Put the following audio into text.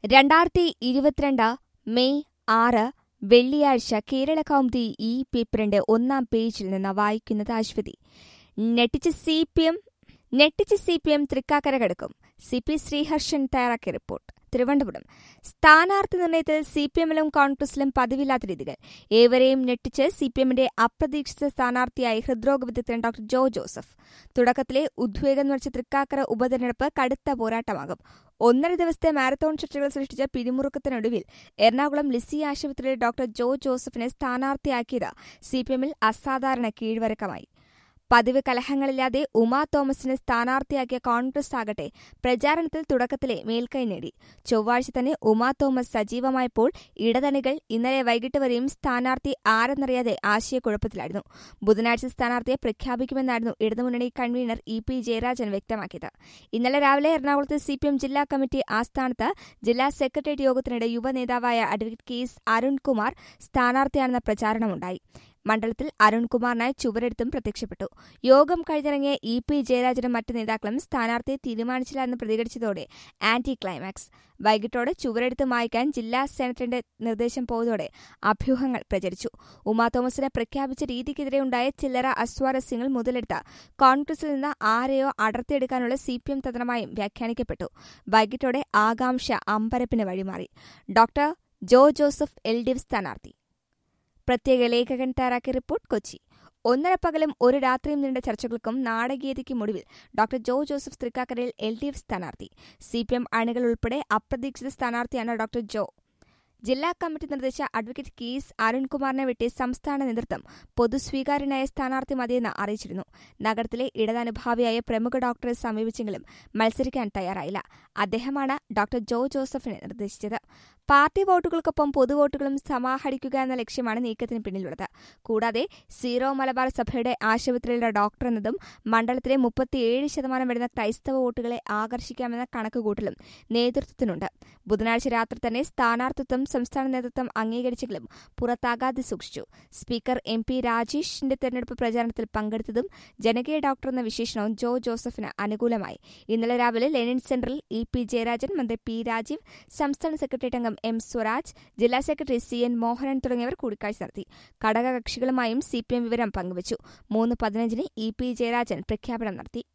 രണ്ടായിരത്തി ഇരുപത്തിരണ്ട് മെയ് ആറ് വെള്ളിയാഴ്ച കേരള കൗമുദി ഈ പേപ്പറിന്റെ ഒന്നാം പേജിൽ നിന്ന് വായിക്കുന്നത് അശ്വതി ഞെട്ടിച്ച് സി പി എം ഞെട്ടിച്ച് സി പി എം തൃക്കാക്കര കടക്കും സി പി ശ്രീഹർഷൻ തയ്യാറാക്കിയ റിപ്പോർട്ട് തിരുവനന്തപുരം സ്ഥാനാർത്ഥി നിർണയത്തിൽ സി പി എമ്മിലും കോൺഗ്രസിലും പതിവില്ലാത്ത രീതികൾ ഏവരെയും ഞെട്ടിച്ച് സി പി എമ്മിന്റെ അപ്രതീക്ഷിത സ്ഥാനാർത്ഥിയായി ഹൃദ്രോഗ വിദഗ്ധൻ ഡോക്ടർ ജോ ജോസഫ് തുടക്കത്തിലെ ഉദ്വേഗം നിറച്ച തൃക്കാക്കര ഉപതെരഞ്ഞെടുപ്പ് കടുത്ത പോരാട്ടമാകും ഒന്നര ദിവസത്തെ മാരത്തോൺ ചർച്ചകൾ സൃഷ്ടിച്ച പിരിമുറുക്കത്തിനൊടുവിൽ എറണാകുളം ലിസി ആശുപത്രിയിൽ ഡോക്ടർ ജോ ജോസഫിനെ സ്ഥാനാർത്ഥിയാക്കിയത് സി പി എമ്മിൽ അസാധാരണ കീഴ്വഴക്കമായി പതിവ് കലഹങ്ങളില്ലാതെ ഉമാ തോമസിനെ സ്ഥാനാർത്ഥിയാക്കിയ കോൺഗ്രസ് ആകട്ടെ പ്രചാരണത്തിൽ തുടക്കത്തിലെ മേൽക്കൈ നേടി ചൊവ്വാഴ്ച തന്നെ ഉമാ തോമസ് സജീവമായപ്പോൾ ഇടതണികൾ ഇന്നലെ വൈകിട്ട് വരെയും സ്ഥാനാർത്ഥി ആരെന്നറിയാതെ ആശയക്കുഴപ്പത്തിലായിരുന്നു ബുധനാഴ്ച സ്ഥാനാർത്ഥിയെ പ്രഖ്യാപിക്കുമെന്നായിരുന്നു ഇടതുമുന്നണി കൺവീനർ ഇ പി ജയരാജൻ വ്യക്തമാക്കിയത് ഇന്നലെ രാവിലെ എറണാകുളത്ത് സി പി എം ജില്ലാ കമ്മിറ്റി ആസ്ഥാനത്ത് ജില്ലാ സെക്രട്ടേറിയറ്റ് യോഗത്തിനിടെ യുവനേതാവായ അഡ്വക്കേറ്റ് കെ എസ് അരുൺകുമാർ സ്ഥാനാർത്ഥിയാണെന്ന പ്രചാരണമുണ്ടായി മണ്ഡലത്തിൽ അരുൺകുമാറിനായി ചുവരെടുത്തും പ്രത്യക്ഷപ്പെട്ടു യോഗം കഴിഞ്ഞിറങ്ങിയ ഇ പി ജയരാജനും മറ്റ് നേതാക്കളും സ്ഥാനാർത്ഥിയെ തീരുമാനിച്ചില്ല എന്ന് പ്രതികരിച്ചതോടെ ആന്റി ക്ലൈമാക്സ് വൈകിട്ടോടെ ചുവരെടുത്ത് മായ്ക്കാൻ ജില്ലാ സെനറ്ററിന്റെ നിർദ്ദേശം പോയതോടെ അഭ്യൂഹങ്ങൾ പ്രചരിച്ചു ഉമാ തോമസിനെ പ്രഖ്യാപിച്ച രീതിക്കെതിരെ ഉണ്ടായ ചില്ലറ അസ്വാരസ്യങ്ങൾ മുതലെടുത്ത കോൺഗ്രസിൽ നിന്ന് ആരെയോ അടർത്തിയെടുക്കാനുള്ള സി പി എം തന്ത്രമായും വ്യാഖ്യാനിക്കപ്പെട്ടു വൈകിട്ടോടെ ആകാംക്ഷ അമ്പരപ്പിന് വഴിമാറി doctor Jo Joseph L D F സ്ഥാനാർത്ഥി പ്രത്യേക ലേഖകൻ തയ്യാറാക്കിയ റിപ്പോർട്ട് കൊച്ചി ഒന്നര പകലും ഒരു രാത്രിയും നീണ്ട ചർച്ചകൾക്കും നാടകീയതയ്ക്കും ഒടുവിൽ ഡോക്ടർ ജോ ജോസഫ് തൃക്കാക്കരയിൽ എൽ ഡി എഫ് സ്ഥാനാർത്ഥി സി പി എം അണികൾ ഉൾപ്പെടെ അപ്രതീക്ഷിത സ്ഥാനാർത്ഥിയാണ് ഡോക്ടർ ജോ ജില്ലാ കമ്മിറ്റി നിർദ്ദേശിച്ച അഡ്വക്കേറ്റ് കെ എസ് അരുൺകുമാറിനെ വെട്ടി സംസ്ഥാന നേതൃത്വം പൊതുസ്വീകാര്യനായ സ്ഥാനാർത്ഥി മതിയെന്ന് അറിയിച്ചിരുന്നു നഗരത്തിലെ ഇടതനുഭാവിയായ പ്രമുഖ ഡോക്ടറെ സമീപിച്ചെങ്കിലും മത്സരിക്കാൻ തയ്യാറായില്ല അദ്ദേഹമാണ് ഡോക്ടർ ജോ ജോസഫിനെ നിർദ്ദേശിച്ചത് പാർട്ടി വോട്ടുകൾക്കൊപ്പം പൊതുവോട്ടുകളും സമാഹരിക്കുക എന്ന ലക്ഷ്യമാണ് നീക്കത്തിന് പിന്നിലുള്ളത് കൂടാതെ സീറോ മലബാർ സഭയുടെ ആശുപത്രിയിലെ ഡോക്ടർ എന്നതും മണ്ഡലത്തിലെ മുപ്പത്തിയേഴ് ശതമാനം വരുന്ന ക്രൈസ്തവ വോട്ടുകളെ ആകർഷിക്കാമെന്ന കണക്കുകൂട്ടലും നേതൃത്വത്തിനുണ്ട് ബുധനാഴ്ച രാത്രി തന്നെ സ്ഥാനാർത്ഥിത്വം സംസ്ഥാന നേതൃത്വം അംഗീകരിച്ചെങ്കിലും പുറത്താകാതെ സൂക്ഷിച്ചു സ്പീക്കർ എം പി രാജേഷിന്റെ തെരഞ്ഞെടുപ്പ് പ്രചാരണത്തിൽ പങ്കെടുത്തതും ജനകീയ ഡോക്ടർ എന്ന വിശേഷണവും ജോ ജോസഫിന് അനുകൂലമായി ഇന്നലെ രാവിലെ ലെനിൻ സെന്ററിൽ ഇ പി ജയരാജൻ മന്ത്രി പി രാജീവ് സംസ്ഥാന സെക്രട്ടേറിയറ്റ് അംഗം എം സ്വരാജ് ജില്ലാ സെക്രട്ടറി സി എൻ മോഹനൻ തുടങ്ങിയവർ കൂടിക്കാഴ്ച നടത്തി ഘടകകക്ഷികളുമായും സി പി എം വിവരം പങ്കുവച്ചു മൂന്ന് പതിനഞ്ചിന് ഇ പി ജയരാജൻ പ്രഖ്യാപനം നടത്തി